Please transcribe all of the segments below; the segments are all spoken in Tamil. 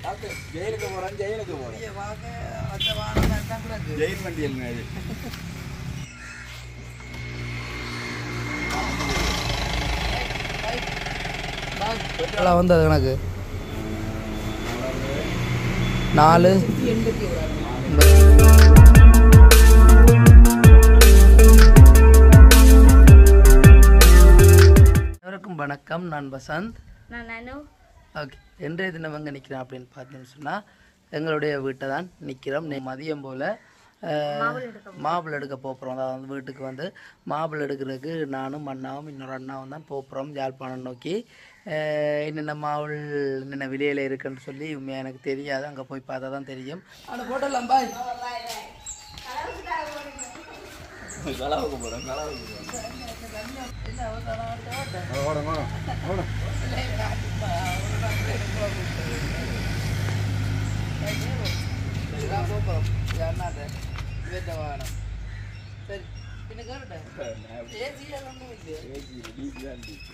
ஜெயிலுக்கு போறேன் ஜெயிலுக்கு போறேன் இங்கே பார்க்க மற்ற வானம் தான் கிடக்கு ஜெயில் வண்டியல் மாதிரி எவ்வளோ வந்தது கணக்கு நாலு அனைவருக்கும் வணக்கம் நான் வசந்த் நான் நானு ஓகே இன்றைய தினம் எங்கே நிற்கிறேன் அப்படின்னு பார்த்தோம்னு சொன்னால் எங்களுடைய வீட்டை தான் நிற்கிறோம் நீ மதியம் போல் மாபிள் எடுக்க போகிறோம் அதாவது வந்து வீட்டுக்கு வந்து மாபிள் எடுக்கிறதுக்கு நானும் அண்ணாவும் இன்னொரு அண்ணாவும் தான் போகிறோம் யாழ்ப்பாணம் நோக்கி அஹ் என்னென்ன மாவுள் என்னென்ன விலையில் இருக்குன்னு சொல்லி உண்மையாக எனக்கு தெரியாது அங்கே போய் பார்த்தா தான் தெரியும் ஆனால் போட்டலாம் பாய் கலாவுக்கு போறேன் கலாவுக்கு போறேன் ஓடும் ஓடும் ஓடும் சரி பின்ன கேட்டேன் ஏசியில் ஒன்றும் இல்லையா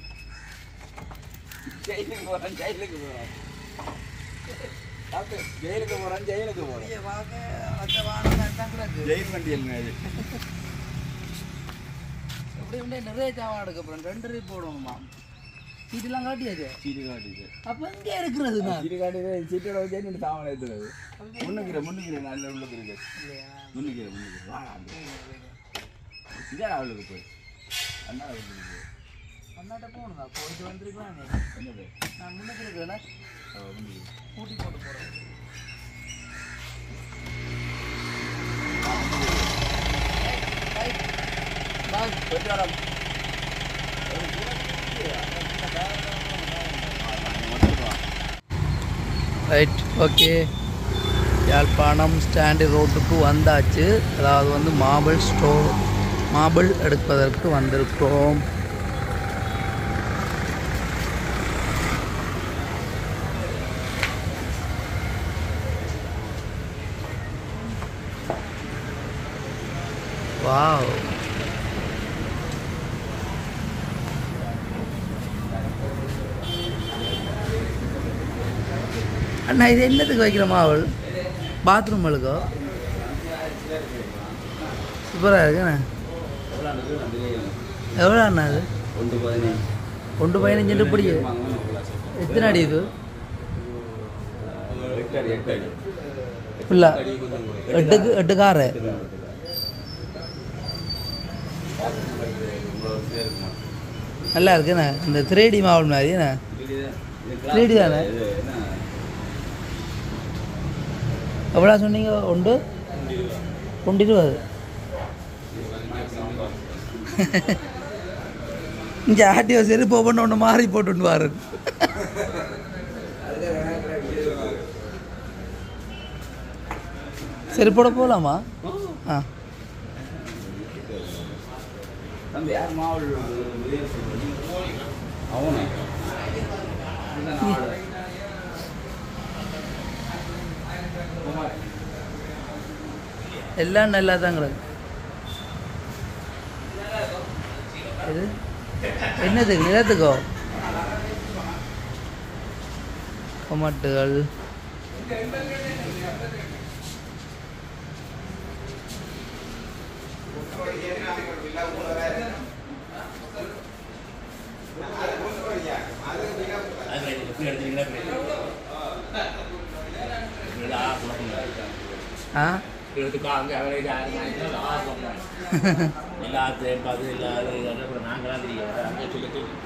ஜெயிலுக்கு போறேன் ஜெயிலுக்கு போறேன் டாக்டர், ஜெயிலுக்கு போறேன் ஜெயிலுக்கு போறேன் இங்கே பார்க்க மற்ற வானம் தான் கிடக்கு ஜெயில் வண்டியல் மாதிரி இப்படி இப்படி நிறைய சாமான் எடுக்க போகிறேன் ரெண்டு ரூபாய் போடணுமா சீட்டெல்லாம் காட்டியாச்சு சீட்டு காட்டிது அப்போ இங்கே இருக்கிறது நான் சீட்டு காட்டிது சீட்டோட வச்சு என்ன சாமான் எடுத்துறது முன்னுக்கிற முன்னுக்கிற நல்ல உள்ளுக்கு இருக்கு முன்னுக்கிற முன்னுக்கிற வா, அங்க. இதான் அவளுக்கு போய் அண்ணா அவளுக்கு போய் அண்ணாட்ட போகணுங்க போயிட்டு வந்திருக்கலாம் என்னது நான் முன்னுக்கு இருக்கிறேன்னா அவ முன்னுக்கு ஊட்டி போட்டு போகிறேன் ரைட் ஓகே யாழ்ப்பாணம் ஸ்டாண்டு ரோட்டுக்கு வந்தாச்சு அதாவது வந்து மார்பிள் ஸ்டோர் மார்பிள் எடுப்பதற்கு வந்திருக்கிறோம் வாவ் அண்ணா இது என்னத்துக்கு வைக்கிற மாவல் பாத்ரூம் அழுக்கோ சூப்பராக இருக்குண்ணே எவ்வளோ அண்ணா அது ஒன்று பதினேழு ஒன்று பதினஞ்சு பிடி எத்தனை அடி இது எட்டு அடி எட்டு அடி இல்லை எட்டுக்கு எட்டு காரு நல்லா இருக்குண்ணே இந்த த்ரீ டி மாவல் மாதிரி என்ன த்ரீ டி தானே எவ்வளோ சொன்னீங்க ஒன்று ஒன்று இருபது இங்கே ஆட்டியோ செருப்பு ஒவ்வொன்று ஒன்று மாறி போட்டு வாரு செருப்போட போகலாமா ஆ தம்பி யார் மாவள் அவனே எல்லாம் நல்லா தான் கிடக்கு இது என்னதுக்கு நிலத்துக்கோ டொமாட்டுகள் ஆ எடுத்துக்காங்க அவரை எல்லாத்தையும் பார்த்து எல்லாரும் நாங்களாம் தெரியும் அங்கே சொல்லி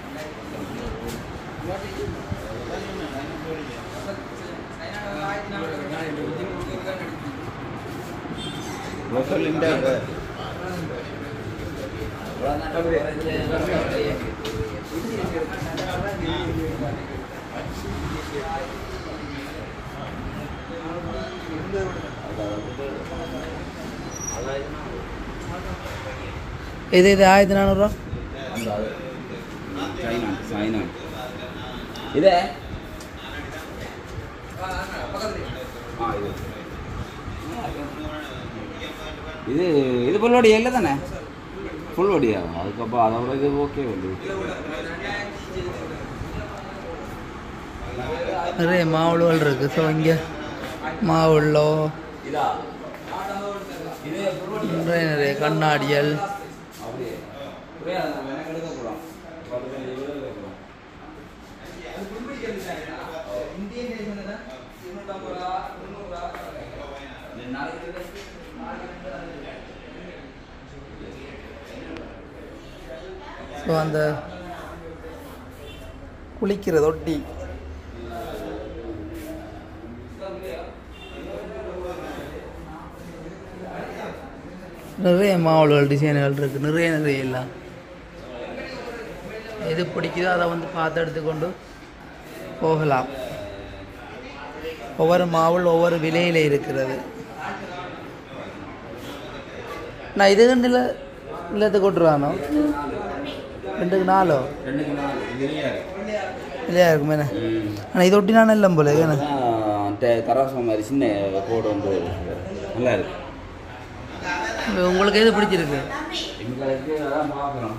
லோக்கல் இது இது ஆயிரத்தி நானூறுரூவா சைனா சைனா இதே ஆ இது இது இது ஃபுல் வடியா இல்லை தானே ஃபுல் வடியா அதுக்கப்புறம் அதை விட இது ஓகே வந்து நிறைய மாவுள்கள் இருக்குது ஸோ இங்கே மாவுள்ளோ இதா நிறைய நிறைய கண்ணாடிகள் அப்படியே புரியாது நம்ம எனக்கு எடுக்க போகிறோம் பத்து பேர் இருபது எடுக்க போகிறோம் ஸோ அந்த குளிக்கிற தொட்டி நிறைய மாவுள்கள் டிசைன்கள் இருக்குது நிறைய நிறைய எல்லாம் எது பிடிக்குதோ அதை வந்து பார்த்து எடுத்துக்கொண்டு போகலாம் ஒவ்வொரு மாவுள் ஒவ்வொரு விலையில் இருக்கிறது நான் இது இல்லை இல்லத்து கொட்டுருவானோ ரெண்டுக்கு நாலோ ரெண்டுக்கு நாலு இதுலேயே இல்லையா இருக்குமே ஆனால் இது ஒட்டினா இல்லை போல ஏன்னா தராசம் மாதிரி சின்ன கோடு வந்து நல்லா இருக்கு உங்களுக்கு எது பிடிச்சிருக்கு எங்களுக்கு அதான் பார்க்குறோம்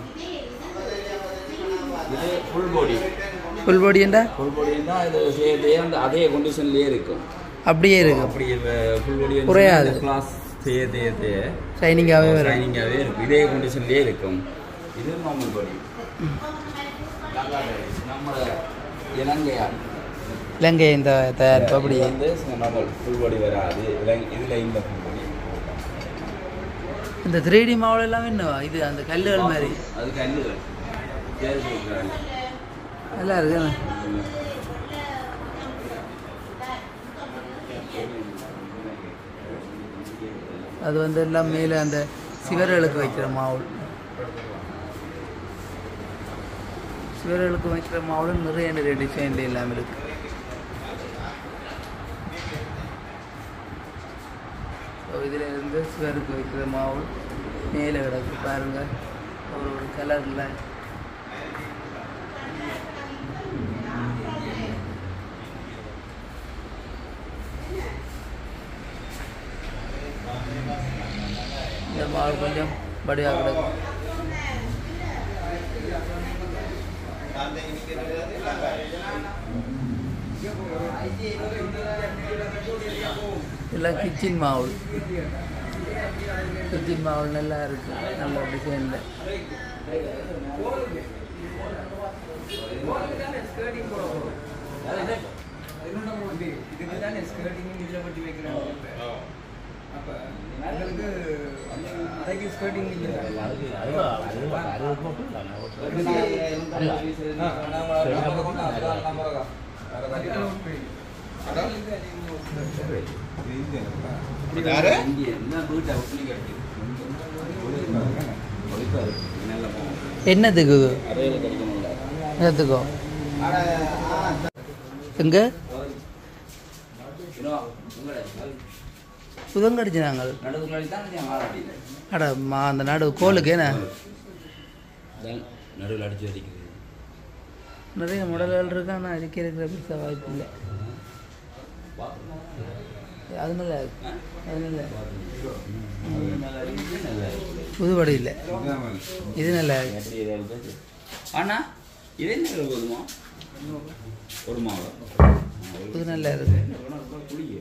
இது ஃபுல் பாடி ஃபுல் பாடியண்டா ஃபுல் பாடின்னா இது சேர்த்தே அந்த அதே கண்டிஷன்லேயே இருக்கும் அப்படியே இருக்கு அப்படி ஃபுல் பாடி குறையாது. கிளாஸ் தேய தேய ஷைனிங்காகவே வரும் ஷைனிங்காகவே இருக்கும் இதே கண்டிஷன்லேயே இருக்கும் இது நார்மல் பாடி நம்ம இலங்கையா இலங்கை இந்த தயாரிப்பு அப்படி இது வந்து நார்மல் ஃபுல் பாடி வராது இலங்கை இதில் இந்த ஃபுல் பாடி இந்த த்ரீ டி மாவல் எல்லாம் என்ன இது அந்த கல்லுகள் மாதிரி அது கல்லுகள் பேர் சொல்கிறாங்க நல்லா இருக்கு என்ன? அது வந்து எல்லாம் மேலே அந்த சிவர்களுக்கு வைக்கிற மாவுள் சிவர்களுக்கு வைக்கிற மாவுள் நிறைய நிறைய டிசைன்ல எல்லாம் இருக்கு ஸோ இதில் இருந்து சிவருக்கு வைக்கிற மாவுள் மேலே கிடக்கு பாருங்க ஒரு ஒரு கலரில் இந்த மாவுள் கொஞ்சம் படியாக கிடக்கும் எல்லாம் கிச்சன் மாவுள் கிச்சன் மாவுள் நல்லா இருக்கு நல்ல டிசைனில் என்னத்துக்கு இது? அறையில் கிடைக்கணும்ல என்னத்துக்கோ எங்க இன்னும் உங்களை புதங்கடிச்சு நாங்கள் நடுவுக்குள்ளாடி தான் நான் ஆளாடியில் அட மா அந்த நடு கோலுக்கு என்ன நடுவில் அடிச்சு அடிக்குது நிறைய மாடல்கள் இருக்கு ஆனால் அதுக்கு இருக்கிற பெருசாக வாய்ப்பு இல்லை அது நல்லா இருக்கு அது நல்லா இருக்கு. புதுபடி இல்லை இது நல்லா இருக்கு எப்படி ஏதாவது அண்ணா இதே நேரம் போதுமா ஒரு மாவு இது நல்லா இருக்கு குடிக்க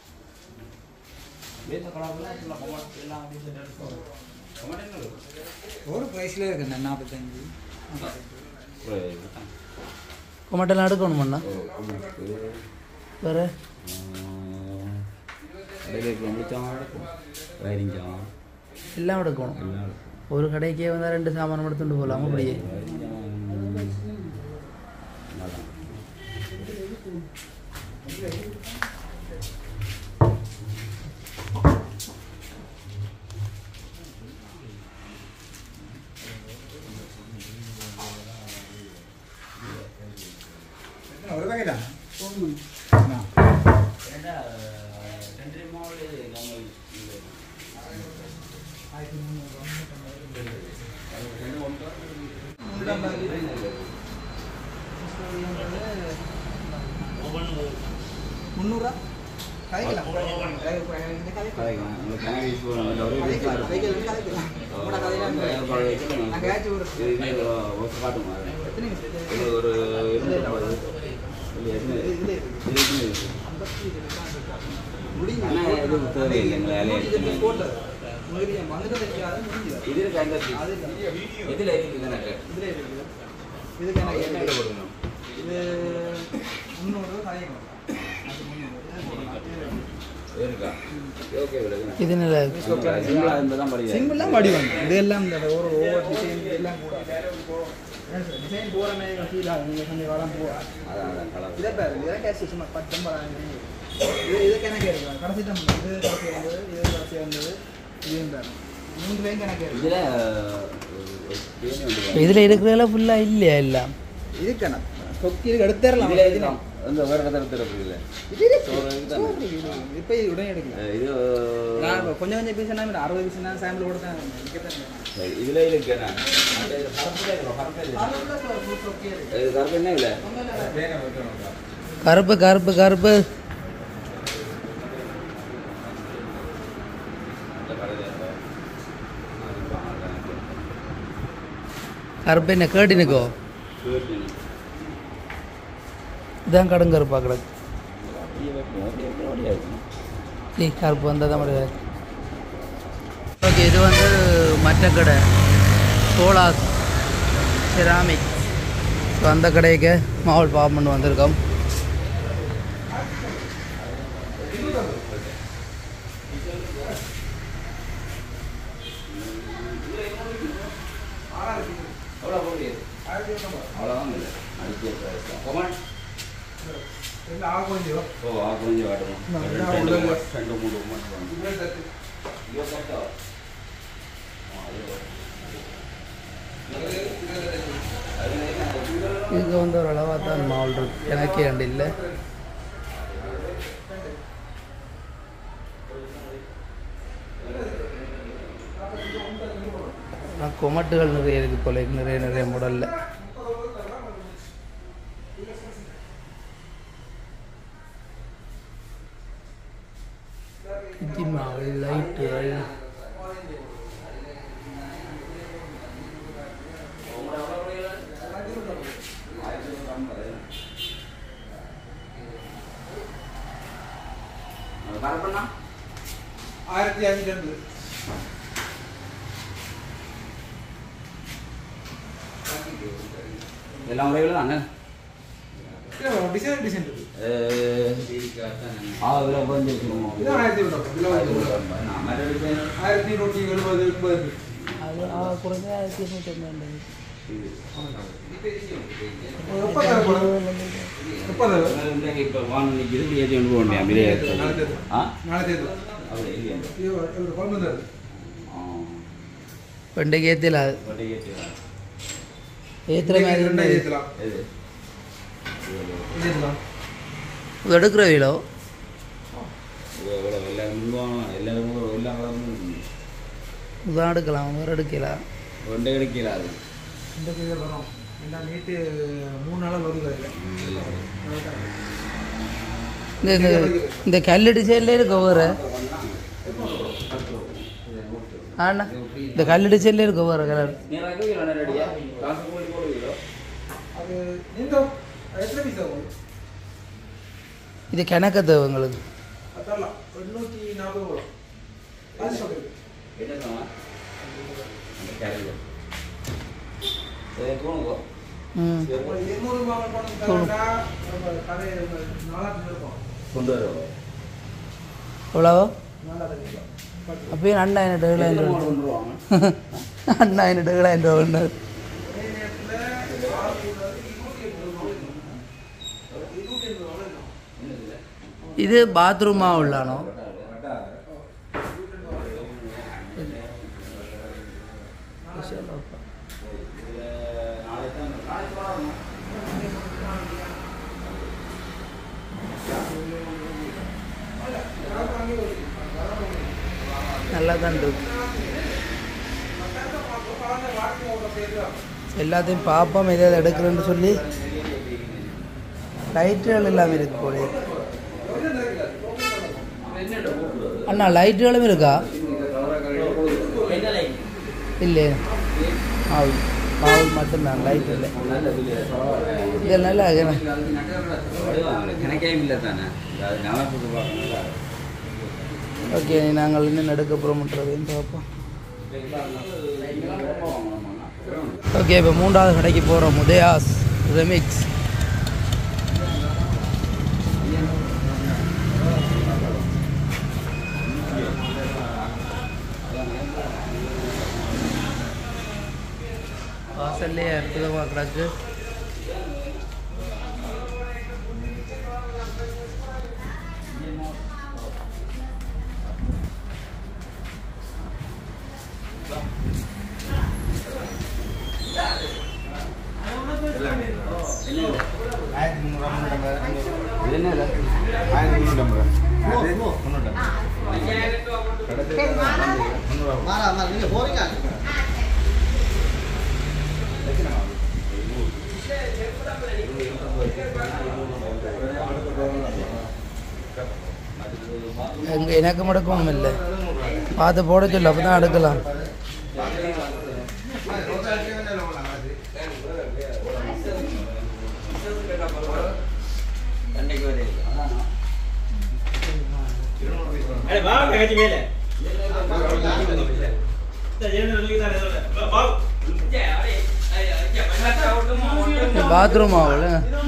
வேத்த கலாப்பெல்லாம் எல்லாம் கொமாட்டு எல்லாம் அப்படியே செட் எடுத்து கொமாட்டேன்னு ஒரு ப்ரைஸில் இருக்குண்ணே நாற்பத்தஞ்சு கொமட்டெல்லாம் எடுக்கணுமண்ணா வேற கடையில் முடிச்சான் வயரிங் ஜாமான் எல்லாம் எடுக்கணும் எல்லாம் இருக்கும். ஒரு கடைக்கே வந்தால் ரெண்டு சாமான் எடுத்துட்டு போகலாம் அப்படியே வயரிங் ஜாமான் நல்லா ஒரு பேக்கெட்டா முந்நூறுரூவா கதைக்கலாம் கதைக்கலாம். உங்களுக்கு கனவு போகணும். இந்த ஒரே வீட்டில் இருக்கும். ஏற்பாடு வைக்கணும். இது இன்னும் ஒரு ஒரு காட்டுமா அது? இது ஒரு இருநூற்றம்பது. இல்ல, எத்தனை? இதுல இது எத்தனை இருக்கு? ஐம்பத்தி இது இருக்கான்னு இருக்கா? முடிஞ்சு. ஆனா இது தேவையில்லை, எங்களை இது அலைய இப்ப போட்டது. உங்களுக்கு என் வந்துட்டு வைக்காது, முடிஞ்சுது. இது இருக்கு அந்த அது இல்ல. இதுல இருக்குது எனக்கு இதுல இருக்குது. இதுக்கு எனக்கு என்ன என்ன கொடுக்கணும் இது முந்நூறு கலையணும் அது முந்நூறு இது போடலாம். இது இருக்கா ஓகே விடுங்க இது நல்ல சிம்பிளா இருந்தாதான் படிக்கிறேன் சிம்பிளாக வடி வந்து இதெல்லாம் இந்த ஒரு ஓவர் டிசைன் எல்லாம் கூட டிசைன் போகிற மாதிரி ஃபீல் ஆகும் நீங்கள் கொஞ்சம் காலம் போ அதான் அதான் கலர் இதை பேர் இதை கேஸ் சும்மா பத்தொம்பதாயிரம் இது இது கணக்கு எடுக்கலாம் கடைசி தான் இது கடைசி வந்தது இது கடைசி வந்தது இதுவும் பேர் மூணுலேயும் கணக்கு எடுக்கலாம் இதுல ஒரு பேனி ஒன்று வேணும். இதில் இருக்கிறதெல்லாம் ஃபுல்லாக இல்லையா எல்லாம் இது கணக்கு தொக்கி இதுக்கு எடுத்துடலாம் இதுல இது வந்து வேற இடத்துல எடுத்துருக்கு இல்ல இது இருக்கு. சோறு இருக்குதானே? சோறு இருக்குது. இப்போ இது உடனே எடுக்கலாம் அஹ் இது நான் இப்ப கொஞ்சம் கொஞ்சம் பீஸ் அறுபது பீஸ் சாம்பிள் கூட தான் விற்கத்தான் சரி, இதுல இருக்கு என்ன? அந்த இது கருப்புல இருக்கு, கருப்புல இருக்கு. இது கருப்பு என்ன இல்ல கருப்பு கருப்பு கருப்பு இந்த கடையில இருக்கா? அது பாருங்க. கருப்பு என்ன கேட்டினுக்கோ கேட்டு இதான் கடுங்கருப்பா கிடக்கு அப்படியே வைப்போம். அப்படியே வைப்போம். அப்படியே இருக்கும். நீ கருப்பு வந்தால் தான் முடியாது ஓகே இது வந்து மற்ற கடை சோலாஸ் செராமிக் ஸோ அந்த கடைக்கு மாவல் பாம்பன் வந்திருக்கோம் எவ்வளவு போடுறீங்க? அவ்வளவுதான் இல்லை. அடிக்க பிரைஸ் தான். கமான். ஓ, ஆ, கொஞ்சம் காட்டணும். நான் ரெண்டு, நான் ரெண்டு, உள்ள ரெண்டு, மூணு மட்டும் வாங்க. ஐயோ, கரெக்டா? ஆ, ஐயோ. அதுல என்ன? இதுக்கு வந்து ஒரு அளவாக தான் மாவல் இருக்கு எனக்கே அண்டு இல்லை ஆனால் கொமட்டுகள் நிறைய இருக்குது போல இருக்கு, நிறைய நிறைய முடல்ல இஞ்சி மாவு லைட்டுகள் அது கரெக்டுண்ணா? ஆயிரத்தி அஞ்சு ரெண்டு எல்லாம் ஒரே விலை தானே? டிசைன் டிசைன் இருக்கு அஹ், ஆ, இதுல கொஞ்சம் இருக்கணும். இது ஆயிரத்தி விடும் இதில் வந்து நான் மற்ற design ஆயிரத்தி நூற்றி எழுபது எண்பது அது குறைஞ்ச ஆயிரத்தி எண்ணூற்றி ஐம்பது முப்பதாயிரம் படம் முப்பதாயிரம் அதனால இந்த இப்ப வாங்க நிக்குது, இப்படி ஏத்தி கொண்டு போக முடியாது, அப்படியே ஏத்தி. நாளைக்கு ஆ? நாளை தேர்தல் அப்படி இல்லையா? இது ஒரு குழம்பு தருது ஆ. பெண்டைக்கு ஏற்றில அப்படியே ஏத்திடலாம். ஏற்றுற மாதிரி ரெண்டா இருந்தது. ஏற்றலாம் எது? ஏற்றலாம் இது எடுக்கிற வீடோ இது எவ்வளவு? எல்லாரும் முன்னுவாங்க, எல்லாரும் கூட எல்லா கலரும் இதான் எடுக்கலாம் வேறு எடுக்கலாம் ஒன்றே கிடைக்கல அது. இந்த கீழே வரும் ஏன்னா நேற்று மூணு நாளாக வருது இந்த இந்த இந்த கல் டிசைன்ல இருக்க வேறு ஆண்ணா இந்த கல் டிசைன்ல இருக்க வேறு கலர் நீ ரகுவீரா நேரடியா? காசு போட்டு போடுவீரோ? அது இந்த எத்தனை பீஸ் ஆகும் இது கிணக்க தேவை உங்களுக்கு அது தரலாம் எண்ணூற்றி நாற்பது வரும் அது சொல்லுது என்ன சொன்னா? அந்த கேரியர். சரி, தூணுங்கோ. ம் இருநூறு ரூபாய் பணம் தரண்டா நம்ம கடை நாலாயிரத்தி இருக்கும் கொண்டு வருவோம். எவ்வளவோ நாலாயிரத்தி இருக்கும் அப்பயும் அண்ணாயிரம் எத்தனை ஏழாயிரம் மாடு கொண்டு வருவாங்க? அண்ணாயிரம் ஏழாயிரம் ரூபா ஒன்று ஒரே நேரத்தில் ஆறு கூடாது இருநூற்றி எண்பது ரூபாய் இருக்கும் இருநூற்றி எண்பது ரூபாய் இருக்கும் இது பாத்ரூமாக உள்ளானோ நல்லா தான் இருக்கு எல்லாத்தையும் பார்ப்போம் எதை எதை எடுக்கிறேன்னு சொல்லி லைட்டுகள் எல்லாம் இருக்கு போல அண்ணா லைட்டுகளும் இருக்கா இல்லையே ஆ மாவுல் மட்டும்தான் லைட் இல்லை இது நல்லா இருக்கு. கணக்கே இல்லை தானே அது நமக்கு பார்க்கணும் ஓகே நாங்கள் இன்னும் நடக்க போகிறோம்ன்றதையும் பார்ப்போம் ஓகே இப்போ மூன்றாவது கடைக்கு போகிறோம் உதயாஸ் ரெமிக்ஸ் வாசல்லே அற்புதமாக கிடக்கு இது என்ன இல்லை ஆயிரத்தி முந்நூற்றம்பது ரூபா முந்நூற்றம்பது எங்க எனக்கு முடக்கணும் இல்லை பார்த்து போட சொல்லு அப்போ தான் எடுக்கலாம் அன்னைக்கு வரை அடே வா கட்டி மேல இந்த ஜெனரல் சொல்லி தரேன் வா பாத்ரூம் ஆகல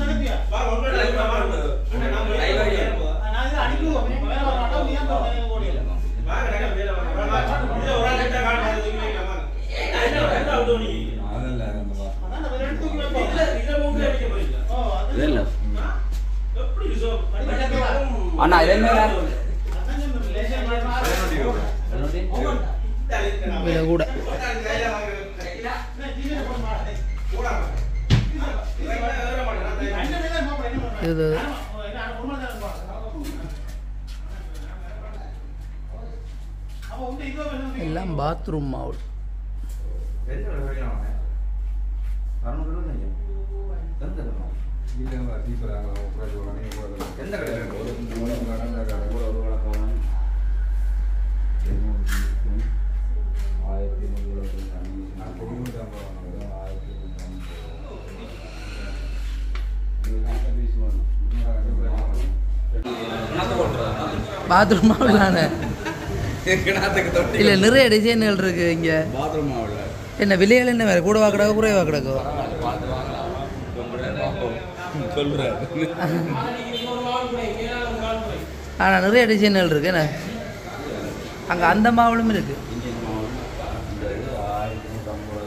இல்லை அண்ணா இது என்ன விலை கூட இது எல்லாம் பாத்ரூம் மாவுல் எந்த கடை பாத்ரூம் மாவுல் தானே இல்லை நிறைய டிசைன்கள் இருக்கு இங்கே பாத்ரூம் ஆகல என்ன விலைகள் என்ன வேறு கூடவா கிடக்கும் குறைவா கிடக்கும் சொல்றாரு ஆனால் நிறைய டிசைன்கள் இருக்கு என்ன அங்கே அந்த மாவுளும் இருக்கு இன்ஜின் மாவு இந்த இது ஆயிரத்தி நூற்றம்பது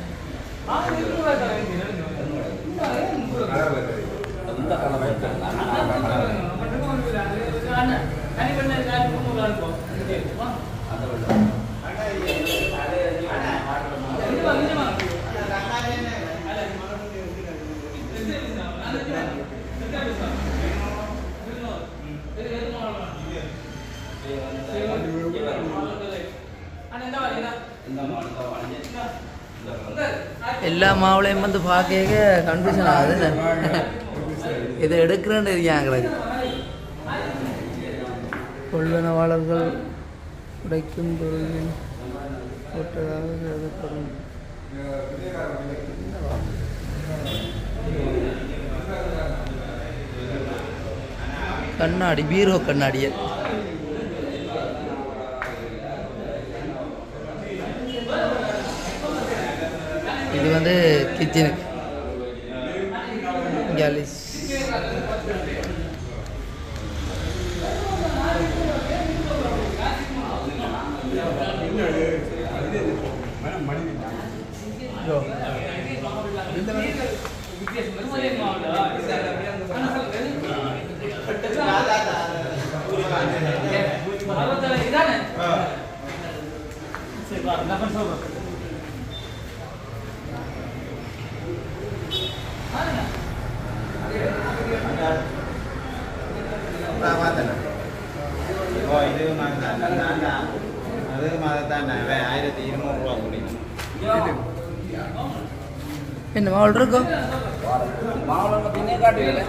அந்த கலர் எல்லா மாவுளையும் வந்து பார்க்க கன்ஃபியூஷன் ஆகுது என்ன? இதை எடுக்கிறேன்னு இருக்காங்க கொள்வனவாளர்கள் உடைக்கும் பொருளின் போட்டதாக கருதப்படும் கண்ணாடி பீரோ கண்ணாடியல் இது வந்து கிச்சனுக்கு கேலிஸ் ஓ இது அது தான் ஆயிரத்தி இருநூறுவா முடியும் என்ன மாவள் இருக்கும் மாவுளங்க பின்னே காட்டுவீங்களே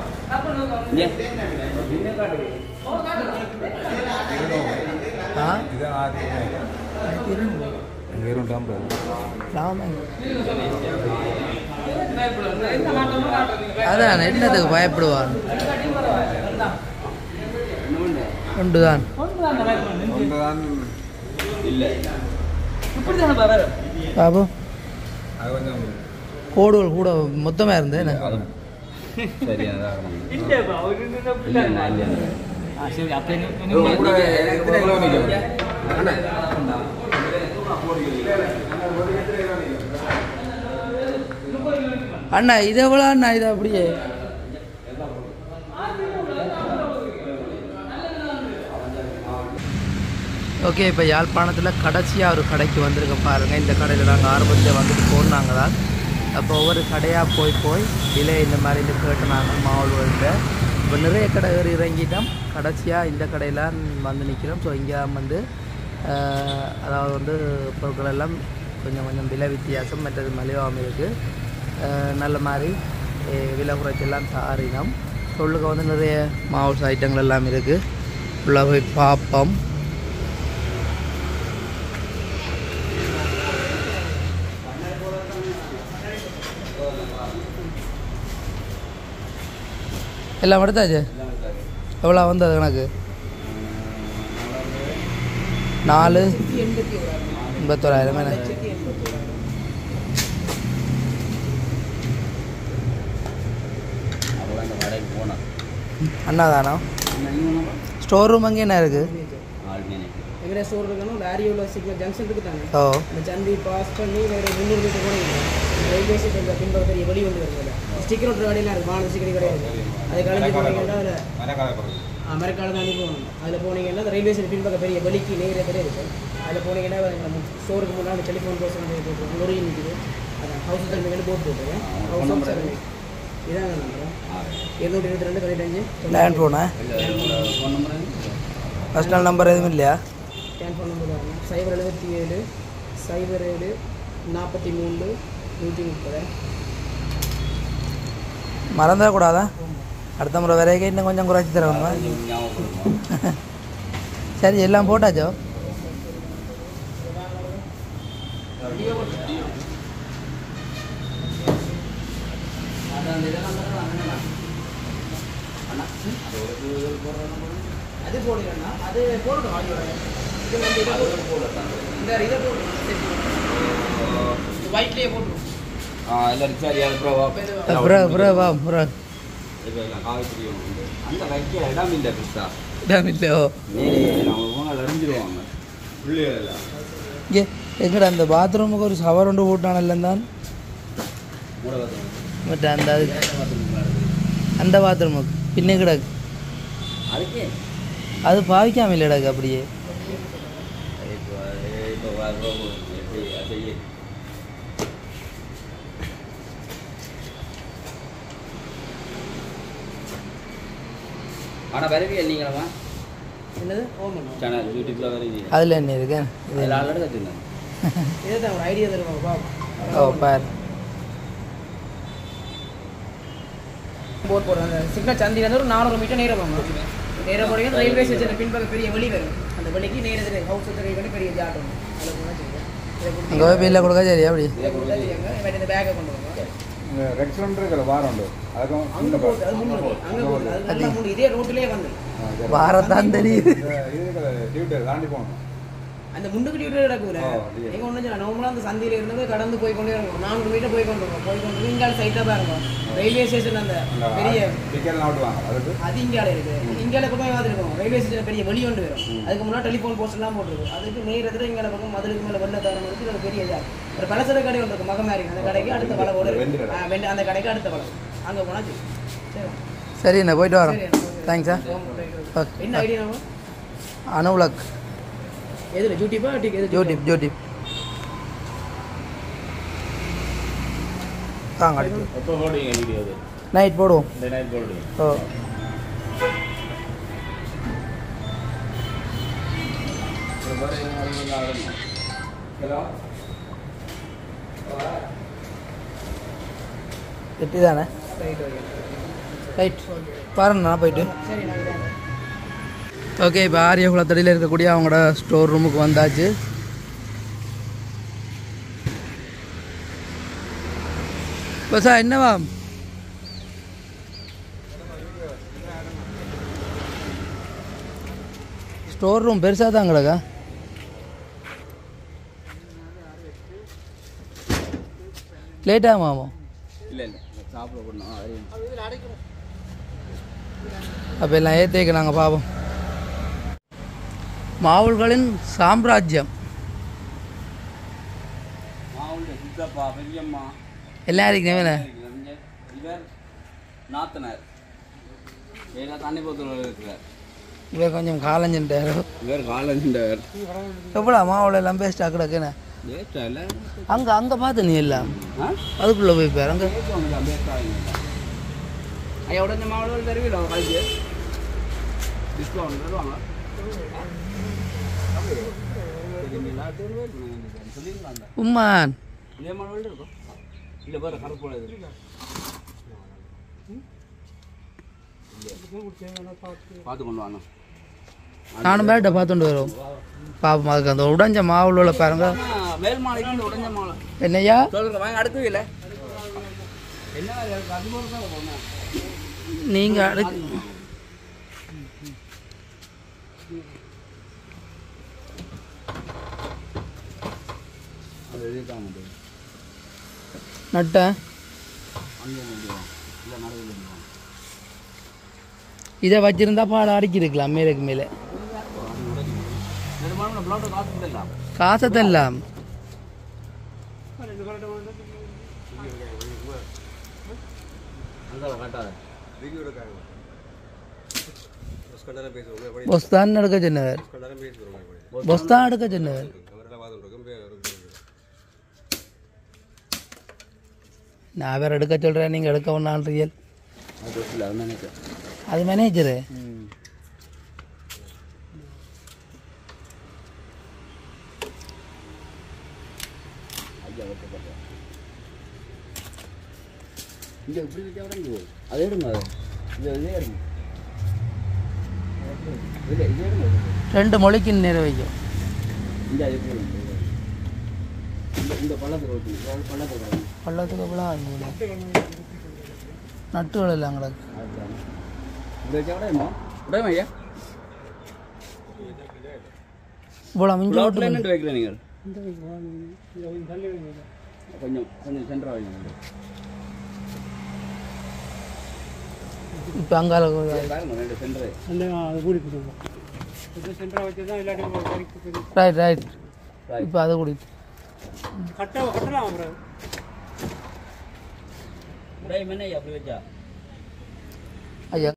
பின்னே காட்டுவீங்க ஆ இது ஆயிரத்தி ஆயிரத்தி இருநூறு. வெறும் டம்ளர் ராமன் அதான் என்னதுக்கு பயப்படுவான் உண்டுதான் ஒன்றுதான் இல்லை பாபு அது கொஞ்சம் கோடுகள் கூட மொத்தமாக இருந்தேன் சரியானதாக இல்லை நான் இல்லை சரி அப்போ கூட எத்தனை கிலோமீட்டர் அண்ணா அண்ணா இது எவ்வளோ அண்ணா இது அப்படியே ஓகே இப்போ யாழ்ப்பாணத்தில் கடைசியாக ஒரு கடைக்கு வந்திருக்க பாருங்கள் இந்த கடையில் நாங்கள் ஆரம்பத்தில் வந்துட்டு போனாங்க தான் அப்போ ஒவ்வொரு கடையாக போய் போய் விலை இந்த மாதிரி இந்த கேட்டு நாங்கள் மாவல்வர்கிட்ட இப்போ நிறைய கடை ஏறி இறங்கிட்டோம் கடைசியாக இந்த கடையில் வந்து நிற்கிறோம் ஸோ இங்கே வந்து ஆஹ், அதாவது வந்து பொருட்கள் எல்லாம் கொஞ்சம் கொஞ்சம் விலை வித்தியாசம் மற்றது மலிவாகவும் இருக்குது நல்ல மாதிரி அஹ், விலை குறைச்செல்லாம் சாரினோம் சொல்லுக்க வந்து நிறைய மாவுஸ் ஐட்டங்கள் எல்லாம் இருக்குது உள்ள போய் பார்ப்போம் எல்லாம் எடுத்தாச்சு எவ்வளோ வந்தது கணக்கு நாலு எண்பத்தோராயிரம் என்ன அவ்வளோ அந்த கடைக்கு போனேன் அண்ணாதானா ஸ்டோர் ரூம் அங்கே என்ன இருக்குது ஆளுமே எங்கடா ஸ்டோர் இருக்கணும் லாரியோவில் சிக்னல் ஜங்ஷன் இருக்கு தானே ஓ அந்த சந்தி பாஸ் பண்ணி வேறு முந்நூறு மீட்டர் போனீங்க ரயில்வே ஸ்டேஷன் பின்பக்கத்தில் வெளி வந்து வருது ஸ்டிக்கர் ஒட்டு கடையெல்லாம் இருக்குது வானதி ஸ்டிக்கர் கிடையாது அது கலைஞ்சு போனீங்கன்னா அதில் மரக்கால பொருள் அமெரிக்காவில் தாண்டி போகணும் அதில் போனீங்கன்னா அந்த ரயில்வே ஸ்டேஷன் பின்பக்கம் பெரிய வெளிக்கு நேர பெரிய இருக்கும் அதில் போனீங்கன்னா நம்ம ஸ்டோருக்கு முன்னாடி டெலிஃபோன் பேச போட்டுருக்கோம் லொரி நிற்குது அதான் ஹவுஸ் தம்பிகள் போட்டு போட்டுருக்கேன் ஹவுஸ் ஆஃப் சர்வீஸ் இதாங்க நம்பர் இருநூற்றி இருபத்தி ரெண்டு தொண்ணூத்தஞ்சு லேண்ட் ஃபோனா ஃபோன் நம்பர் பர்சனல் நம்பர் எதுவும் இல்லையா ஸ்கேன் ஃபோன் நம்பர் தாங்க சைபர் எழுபத்தி ஏழு சைபர் ஏழு நாற்பத்தி மூணு நூற்றி முப்பது மறந்துடக்கூடாதா அடுத்த முறை வரைக்கும் இன்னும் கொஞ்சம் குறைச்சி தருவாங்க ஞாபகம் சரி எல்லாம் போட்டாச்சோ அது போடுறேன்னா அது போடணும் ஆடியோட இது வந்து இதை போடணும். இந்த இதை போடணும் ஒயிட்லேயே போட்டுருவோம் ஆ எல்லாரும் சரி அது ப்ரோ ப்ரோ ப்ரோ வா ப்ரோ இப்போ எல்லாம் காவிரி உண்டு அந்த வைக்க இடம் இல்லை கிருஷ்ணா இடம் இல்லையோ நேரே அவங்க போங்க அடைஞ்சிருவாங்க புள்ளிகள் எல்லாம் இங்கே எங்கடா அந்த பாத்ரூமுக்கு ஒரு ஷவர் ஒன்று போட்டானல்ல தான் மூட வந்து மற்ற அந்த அது அந்த பாத்ரூமுக்கு பின்ன கிடக்கு அதுக்கே அது பாவிக்காம இல்லைடாக்கு அப்படியே இப்போ இப்போ ப்ரோ எப்படி செய்ய ஆனால் வருவீங்க நீங்களா என்னது ஓமன் சேனல் யூடியூப்பில் வருவீங்க அதில் என்ன இருக்கு இது அதில் ஆல்ரெடி கற்றுருந்தேன் இதை தான் ஒரு ஐடியா தருவாங்க பாப்போம் ஓ பார் போட் போடுறோம் அந்த சிக்னல் சந்திலேருந்து ஒரு நானூறு மீட்டர் நேரம் வாங்க நேரம் போடுங்க ரயில்வே ஸ்டேஷன் பின்பக்கம் பெரிய வெளி வரும் அந்த வெளிக்கு நேரத்தில் ஹவுஸ் பண்ணி பெரிய ஜாட்டும் அதில் போனால் சரிங்க இதை கொடுத்து அங்கே போய் பில்லை கொடுக்க சரி அப்படி இதை கொடுத்தா சரிங்க இவன் இந்த பேக்கை கொண்டு வாங்க இந்த ரெக்ஸலண்ட் இருக்கிற வாரம் உண்டு அதுக்கும் அங்கே போகுது அது முன்னூறு அங்கே போகுது அது நல்லா முன்னூறு இதே ரோட்டிலே வந்து வாரத்தான் தெரியுது இது இருக்கிற டியூட்டி தாண்டி போகணும் அந்த முண்டுக்கு டியூட்டி கிடக்குற ஓ, அப்படியா? எங்க ஒன்று நார்மலாக அந்த சந்தியில இருந்து கடந்து போய் கொண்டே இருக்கோம் நானூறு மீட்டர் போய் கொண்டு இருக்கோம் போய் கொண்டு இங்கால சைட்டாக பாருங்க ரயில்வே ஸ்டேஷன் அந்த பெரிய டிக்கெட் ஓட்டுவாங்க அதுக்கு அது இங்கால இருக்கு இங்கால பக்கம் பார்த்துருக்கோம் ரயில்வே ஸ்டேஷன் பெரிய வெளி ஒன்று வரும் அதுக்கு முன்னாடி டெலிஃபோன் போஸ்ட் எல்லாம் போட்டுருக்கும் அதுக்கு நேரத்தில் இங்கால பக்கம் மதுரைக்கு மேலே வெள்ள தரம் இருக்கு அது பெரிய இதா ஒரு பலசர கடை ஒன்று இருக்கும் மகமாரி அந்த கடைக்கு அடுத்த வள ஓட வெண்டி கடை. வெண்டி அந்த கடைக்கு அடுத்த வளம் அங்கே போனால் சரி சரி சரி நான் போயிட்டு வரோம் சரி தேங்க்ஸ் சார் ஓகே என்ன ஐடியா நம்ம அனுவுலக் எதில் யூடியூப்பா டிக் எது யூடியூப் யூடியூப் தாங்க அடுத்து எப்போ போடுவீங்க வீடியோ அது நைட் போடுவோம் இந்த நைட் போடுவீங்க ஓ ஹலோ எட்டி தானே ரைட் பாருங்க நான் போயிட்டு சரி நான் இதான் ஓகே இப்போ ஆரியகுளத்தடியில் இருக்கக்கூடிய அவங்களோட ஸ்டோர் ரூமுக்கு வந்தாச்சு பசா என்னவா ஸ்டோர் ரூம் பெருசாக தான் கிடக்கா லேட் ஆகுமாமோ இல்லை இல்லை சாப்பிட போடணும் அப்போ எல்லாம் ஏற்றேக்க நாங்கள் பார்ப்போம் மாவுள்களின் சாம்ராஜ்யம் மாவுண்ட சித்தப்பா பெரியம்மா எல்லாம் இருக்கணும் இங்க இவர் நாத்தனார் ஏதா தண்ணி போத்தல் இருக்கிறார் இவர் கொஞ்சம் காலஞ்சுட்டாரு இவர் காலஞ்சவர் எவ்வளோ மாவுள எல்லாம் பேஸ்ட் கிடக்குன்னு வேஸ்டா இல்லை அங்கே அங்கே பார்த்து நீ எல்லாம் ஆ அதுக்குள்ளே போய் பாரு அங்கே பேசுவாங்க வேஸ்டா ஐயா உடஞ்ச மாவட்டம் தருவீங்களா கழிச்சு டிஸ்கவுண்ட் தருவாங்க சொல்லிருக்கலாம் உம்மான் இதே மாடல் இருக்கும் இல்லை பாரு கருப்பு இது பார்த்து கொண்டு வாங்க நானும் பேட்டை பார்த்துட்டு வரோம் பாப்போம் அதுக்கு அந்த உடைஞ்ச மாவுள்ள உள்ள பாருங்க மேல் மாலைக்கு இந்த உடஞ்ச மாலை என்னய்யா சொல்லுங்க வாங்க அடுத்து இல்லை என்ன அது போல தான் போகணும் நீங்கள் அடுக்கு அது எழுதி தான் முடியும் நட்டேன் அங்கே முடியும் இல்லை நடுவில் முடியும் இதை வச்சிருந்தா பாடம் அடிக்கிருக்கலாம் மேலுக்கு மேலே ரெண்டு மணி பிளவுட் காசு இல்லை காசத்தெல்லாம் அந்த கட்டாத பொஸ்தான் எடுக்க சொன்னவர் பொஸ்தான் எடுக்க சொன்னவர் நான் வேற எடுக்க சொல்கிறேன் நீங்கள் எடுக்க ஒன்றான்றீங்க அது இல்லை அது நினைக்கிறேன் அது மேனேஜரு இங்கே இப்படி வச்சா கூட இங்கே வரும். அதை எடுங்க அதை இதை இதே எடுங்க இல்லை இதே எடுங்க ரெண்டு மொழிக்கு நேரம் வைக்கும் இந்த அது எப்படி இருக்கு? இந்த இந்த பள்ளத்தில் ஓட்டுங்க பள்ளத்தில் வாங்க பள்ளத்துக்கு எவ்வளோ ஆகும் நட்டுகள் எல்லாம் கிடக்கு அதுதான் இப்படி வச்சா கூட என்ன உடையமா ஐயா இவ்வளோ மிஞ்சி ப்ளவுட்டில் என்னட்டு வைக்கிறேன் நீங்கள் கொஞ்சம் கொஞ்சம் சென்டராக வைங்க இப்போ அங்கால பாருங்க ரெண்டு சென்டரு ரைட் ரைட் இப்போ அதை குடிட்டு உடையம் என்ன ஐயா அப்படி வச்சா ஐயா